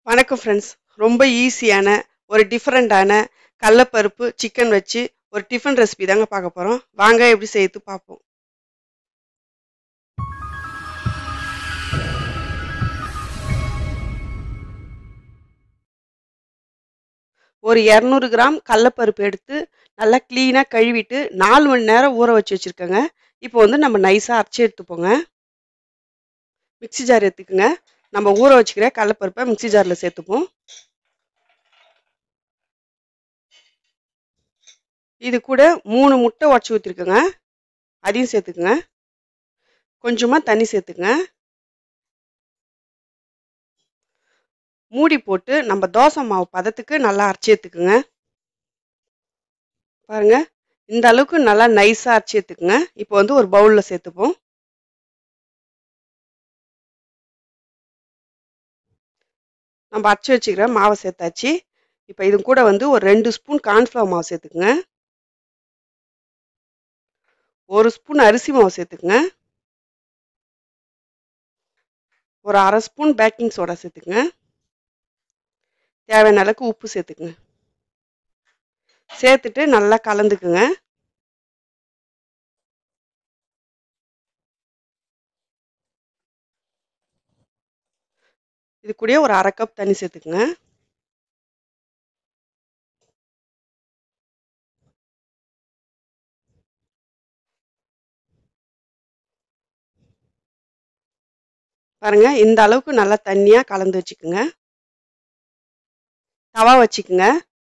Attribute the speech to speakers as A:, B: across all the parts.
A: வணக்கம் ஃப்ரெண்ட்ஸ் ரொம்ப ஈஸியான ஒரு டிஃப்ரெண்ட்டான கடலப்பருப்பு சிக்கன் வச்சு ஒரு டிஃபன் ரெசிபி தாங்க பார்க்க போகிறோம் வாங்க எப்படி செய்யறது பார்ப்போம் ஒரு இரநூறு கிராம் கடலப்பருப்பு எடுத்து நல்லா க்ளீனாக கழுவிட்டு நாலு மணி நேரம் ஊற வச்சு வச்சுருக்கேங்க இப்போ வந்து நம்ம நைஸாக அரைச்சி எடுத்துப்போங்க மிக்ஸி ஜார் எடுத்துக்கோங்க நம்ம ஊற வச்சுக்கிற கடலப்பருப்பை மிக்ஸி ஜாரில் சேர்த்துப்போம் இது கூட மூணு முட்டை உடச்சி ஊற்றிருக்குங்க அதையும் சேர்த்துக்குங்க கொஞ்சமாக தண்ணி சேர்த்துக்குங்க மூடி போட்டு நம்ம தோசை மாவு பதத்துக்கு நல்லா அரைச்சி எடுத்துக்குங்க பாருங்க இந்த அளவுக்கு நல்லா நைஸாக அரைச்சி எடுத்துக்குங்க இப்போ வந்து ஒரு பவுலில் சேர்த்துப்போம் நம்ம அரைச்சி வச்சுக்கிற மாவை சேர்த்தாச்சு இப்போ இது கூட வந்து ஒரு ரெண்டு ஸ்பூன் கார்ன்ஃப்ளவர் மாவு சேர்த்துக்குங்க ஒரு ஸ்பூன் அரிசி மாவு சேர்த்துக்குங்க ஒரு அரை ஸ்பூன் பேக்கிங் சோடா சேர்த்துக்குங்க தேவையான அளவுக்கு உப்பு சேர்த்துக்குங்க சேர்த்துட்டு நல்லா கலந்துக்குங்க இது கூடயே ஒரு அரை கப் தண்ணி சேர்த்துக்குங்க பாருங்க இந்த அளவுக்கு நல்லா தண்ணியாக கலந்து வச்சுக்குங்க தவா வச்சுக்குங்க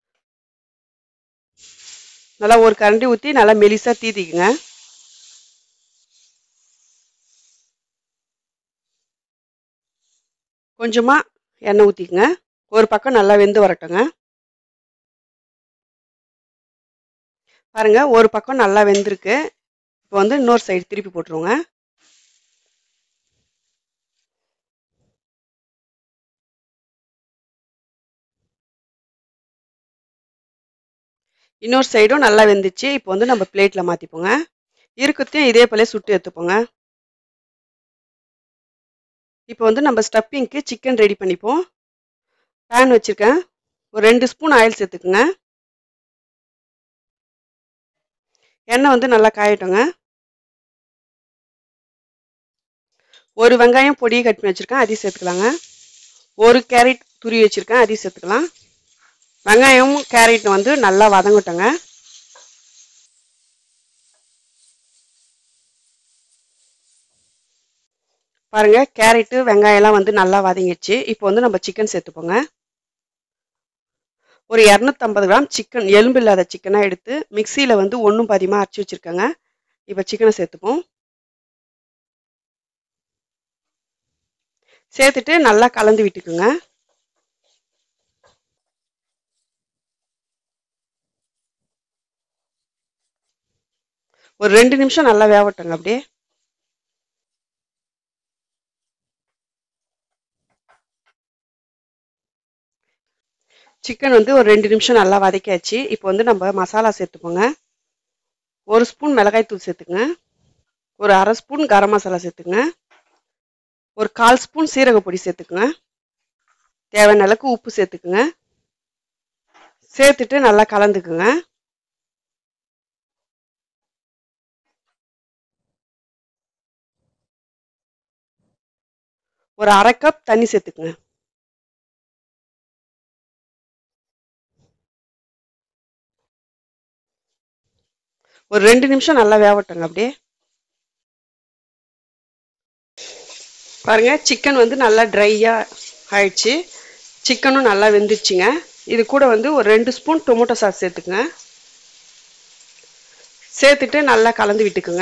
A: நல்லா ஒரு கரண்டி ஊற்றி நல்லா மெலிசாக தீத்திக்குங்க கொஞ்சமாக எண்ணெய் ஊற்றிக்குங்க ஒரு பக்கம் நல்லா வெந்து வரட்டுங்க பாருங்க ஒரு பக்கம் நல்லா வெந்திருக்கு இப்போ வந்து இன்னொரு சைடு திருப்பி போட்டுருவோங்க இன்னொரு சைடும் நல்லா வெந்துச்சு இப்போ வந்து நம்ம பிளேட்டில் மாற்றிப்போங்க இருக்கத்தையும் இதே போல சுட்டு எடுத்துப்போங்க இப்போ வந்து நம்ம ஸ்டப்பிங்க்கு சிக்கன் ரெடி பண்ணிப்போம் பேன் வச்சுருக்கேன் ஒரு ரெண்டு ஸ்பூன் ஆயில் சேர்த்துக்குங்க எண்ணெய் வந்து நல்லா காயட்டுங்க ஒரு வெங்காயம் பொடியை கட் பண்ணி வச்சுருக்கேன் அதையும் சேர்த்துக்கலாங்க ஒரு கேரட் துருவி வச்சுருக்கேன் அதையும் சேர்த்துக்கலாம் வெங்காயமும் கேரட் வந்து நல்லா வதங்கட்டுங்க பாருங்க கேரட்டு வெங்காயம்லாம் வந்து நல்லா வதங்கிடுச்சு இப்போ வந்து நம்ம சிக்கன் சேர்த்துப்போங்க ஒரு இரநூத்தம்பது கிராம் சிக்கன் எலும்பு இல்லாத சிக்கனாக எடுத்து மிக்சியில் வந்து ஒன்றும் பாதியமாக அரைச்சி வச்சுருக்கேங்க இப்போ சிக்கனை சேர்த்துப்போம் சேர்த்துட்டு நல்லா கலந்து விட்டுக்குங்க ஒரு ரெண்டு நிமிஷம் நல்லா வேகட்டுங்க அப்படியே சிக்கன் வந்து ஒரு ரெண்டு நிமிஷம் நல்லா வதக்கியாச்சு இப்போ வந்து நம்ம மசாலா சேர்த்துப்போங்க ஒரு ஸ்பூன் மிளகாய்த்தூள் சேர்த்துங்க ஒரு அரை ஸ்பூன் கரம் மசாலா சேர்த்துங்க ஒரு கால் ஸ்பூன் சீரக பொடி சேர்த்துக்குங்க தேவையான அளவுக்கு உப்பு சேர்த்துக்குங்க சேர்த்துட்டு நல்லா கலந்துக்குங்க ஒரு அரை கப் தண்ணி சேர்த்துக்குங்க ஒரு ரெண்டு நிமிஷம் நல்லா வேகட்டுங்க அப்படியே பாருங்க சிக்கன் வந்து நல்லா ட்ரையாக ஆயிடுச்சு சிக்கனும் நல்லா வெந்துச்சுங்க இது கூட வந்து ஒரு ரெண்டு ஸ்பூன் டொமேட்டோ சாஸ் சேர்த்துக்குங்க சேர்த்துட்டு நல்லா கலந்து விட்டுக்குங்க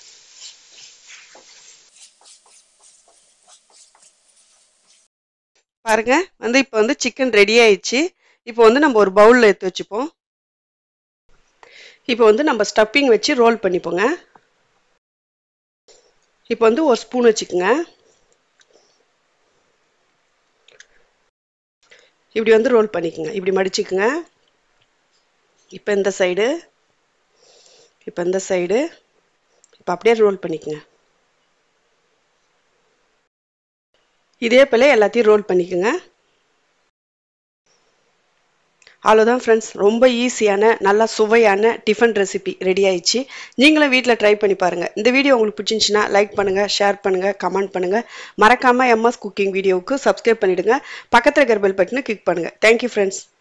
A: பாருங்க வந்து இப்போ வந்து சிக்கன் ரெடி ஆயிடுச்சு இப்போ வந்து நம்ம ஒரு பவுலில் எடுத்து வச்சுப்போம் இப்போ வந்து நம்ம ஸ்டப்பிங் வச்சு ரோல் பண்ணிப்போங்க இப்போ வந்து ஒரு ஸ்பூன் வச்சுக்கோங்க இப்படி வந்து ரோல் பண்ணிக்கோங்க இப்படி மடிச்சுக்குங்க இப்போ இந்த சைடு இப்போ இந்த சைடு இப்போ அப்படியே ரோல் பண்ணிக்கோங்க இதே போல் எல்லாத்தையும் ரோல் பண்ணிக்கோங்க அவ்வளோதான் ஃப்ரெண்ட்ஸ் ரொம்ப ஈஸியான நல்லா சுவையான டிஃபன் ரெசிபி ரெடி ஆயிடுச்சு நீங்களும் வீட்டில் ட்ரை பண்ணி பாருங்கள் இந்த வீடியோ உங்களுக்கு பிடிச்சிருந்துச்சுன்னா லைக் பண்ணுங்கள் ஷேர் பண்ணுங்கள் கமெண்ட் பண்ணுங்கள் மறக்காமல் எம்எஸ் குக்கிங் வீடியோவுக்கு சப்ஸ்கிரைப் பண்ணிவிடுங்க பக்கத்தில் இருக்கிற பெல் பட்டனை கிளிக் பண்ணுங்கள் தேங்க்யூ ஃப்ரெண்ட்ஸ்